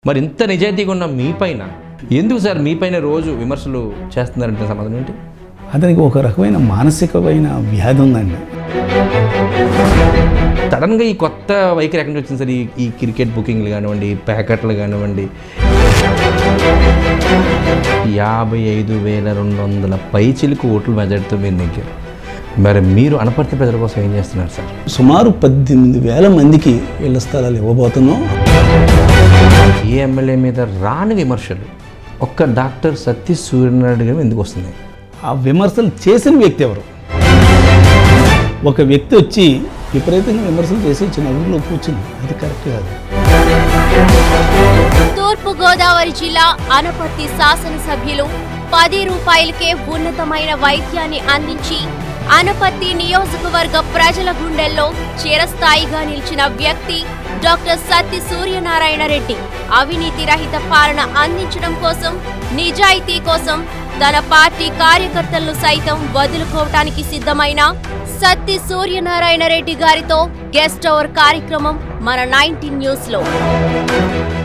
మరి ఇంత నిజాయితీగా ఉన్న మీ పైన ఎందుకు సార్ మీ పైన రోజు విమర్శలు చేస్తున్నారంటే సమాధానం ఏంటి అతనికి ఒక రకమైన మానసికమైన వ్యాధి ఉందండి సడన్గా ఈ కొత్త వైఖరి ఎక్కడి నుంచి వచ్చింది సార్ ఈ ఈ క్రికెట్ బుకింగ్లు కానివ్వండి ప్యాకెట్లు కానివ్వండి యాభై ఐదు వేల రెండు వందల పైచిలకు ఓట్లు మెజార్టీతో మీరు నెగ్గారు మరి మీరు అనపర్తి ప్రజల కోసం ఏం చేస్తున్నారు సార్ సుమారు పద్దెనిమిది వేల మందికి ఇళ్ల స్థలాలు ఇవ్వబోతున్నాం ఏ ఎమ్మెల్యే మీద రాని విమర్శలు ఒక్క డాక్టర్ సతీష్ సూర్యనారాయణ గారు ఎందుకు వస్తున్నాయి ఆ విమర్శలు చేసిన వ్యక్తి ఎవరు ఒక వ్యక్తి వచ్చి విపరీతంగా విమర్శలు చేసి చిన్న ఊళ్ళో కూర్చుని అది కరెక్ట్ కాదు తూర్పు గోదావరి జిల్లా అనపర్తి శాసనసభ్యులు పది రూపాయలకే ఉన్నతమైన వైద్యాన్ని అందించి అనపర్తి నియోజకవర్గ ప్రజల గుండెల్లో చిరస్థాయిగా నిలిచిన వ్యక్తి డాక్టర్ సత్తి సూర్యనారాయణ రెడ్డి అవినీతి రహిత పాలన అందించడం కోసం నిజాయితీ కోసం తన పార్టీ కార్యకర్తలను సైతం వదులుకోవటానికి సిద్ధమైన సత్తి సూర్యనారాయణ రెడ్డి గారితో గెస్ట్ అవర్ కార్యక్రమం మన నైన్టీన్ న్యూస్ లో